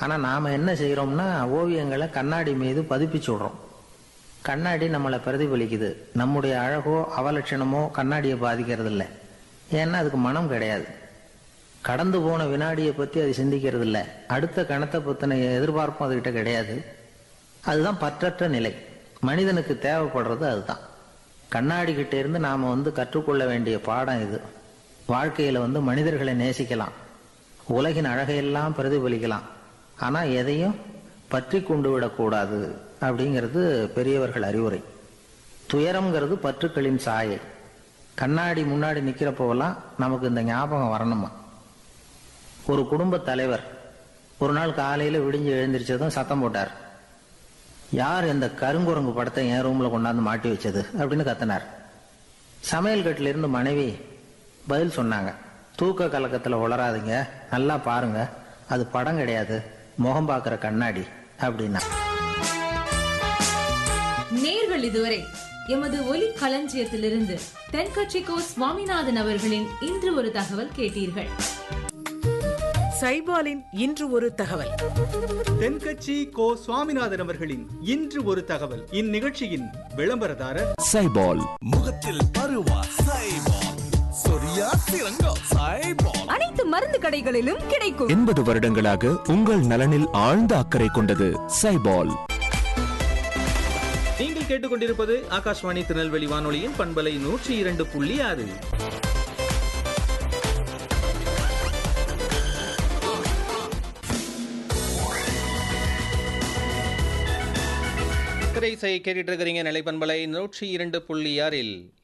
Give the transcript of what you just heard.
ஆனால் நாம் என்ன செய்கிறோம்னா ஓவியங்களை கண்ணாடி மீது பதிப்பிச்சு விடுறோம் கண்ணாடி நம்மளை பிரதிபலிக்குது நம்முடைய அழகோ அவலட்சணமோ கண்ணாடியை பாதிக்கிறது இல்லை ஏன்னா அதுக்கு மனம் கிடையாது கடந்து போன வினாடியை பற்றி அது சிந்திக்கிறது இல்லை அடுத்த கணத்தை பற்றின எதிர்பார்ப்பும் அதுகிட்ட கிடையாது அதுதான் பற்றற்ற நிலை மனிதனுக்கு தேவைப்படுறது அதுதான் கண்ணாடி கிட்ட இருந்து நாம் வந்து கற்றுக்கொள்ள வேண்டிய பாடம் இது வாழ்க்கையில் வந்து மனிதர்களை நேசிக்கலாம் உலகின் அழகையெல்லாம் பிரதிபலிக்கலாம் ஆனால் எதையும் பற்றி கொண்டு விடக்கூடாது அப்படிங்கிறது பெரியவர்கள் அறிவுரை துயரம்ங்கிறது பற்றுக்களின் சாயை கண்ணாடி முன்னாடி நிற்கிறப்போவெல்லாம் நமக்கு இந்த ஞாபகம் வரணுமா ஒரு குடும்ப தலைவர் ஒரு நாள் காலையில் விடிஞ்சு எழுந்திரிச்சதும் சத்தம் போட்டார் யார் இந்த கருங்குரங்கு படத்தை என் ரூமில் கொண்டாந்து மாட்டி வச்சது அப்படின்னு கத்தினார் சமையல் கட்டில இருந்து மனைவி பதில் சொன்னாங்க தூக்க கலக்கத்தில் உளராதீங்க நல்லா பாருங்க அது படம் கிடையாது முகம் பார்க்குற கண்ணாடி அப்படின்னா நேர்கள் இதுவரை எமது ஒலி களஞ்சியத்திலிருந்து தென்கட்சிக்கோ சுவாமிநாதன் அவர்களின் இன்று ஒரு தகவல் கேட்டீர்கள் சைபாலின் இன்று ஒரு தகவல் தென்கட்சி கோ சுவாமிநாதன் அவர்களின் இன்று ஒரு தகவல் இந்நிகழ்ச்சியின் விளம்பரதாரர் சைபால் முகத்தில் பருவா சைபால் சொரியா சிறங்கம் சைபால் அனைத்து மருந்து கடைகளிலும் கிடைக்கும் எண்பது வருடங்களாக உங்கள் நலனில் ஆழ்ந்த அக்கறை கொண்டது சைபால் நீங்கள் கேட்டுக்கொண்டிருப்பது ஆகாஷ்வாணி திருநெல்வேலி வானொலியின் பண்பலை நூற்றி இரண்டு புள்ளி ஆறு திரைசை கேட்டுட்டு இருக்கிறீங்க நிலைப்பண்பலை நூற்றி இரண்டு புள்ளி ஆறில்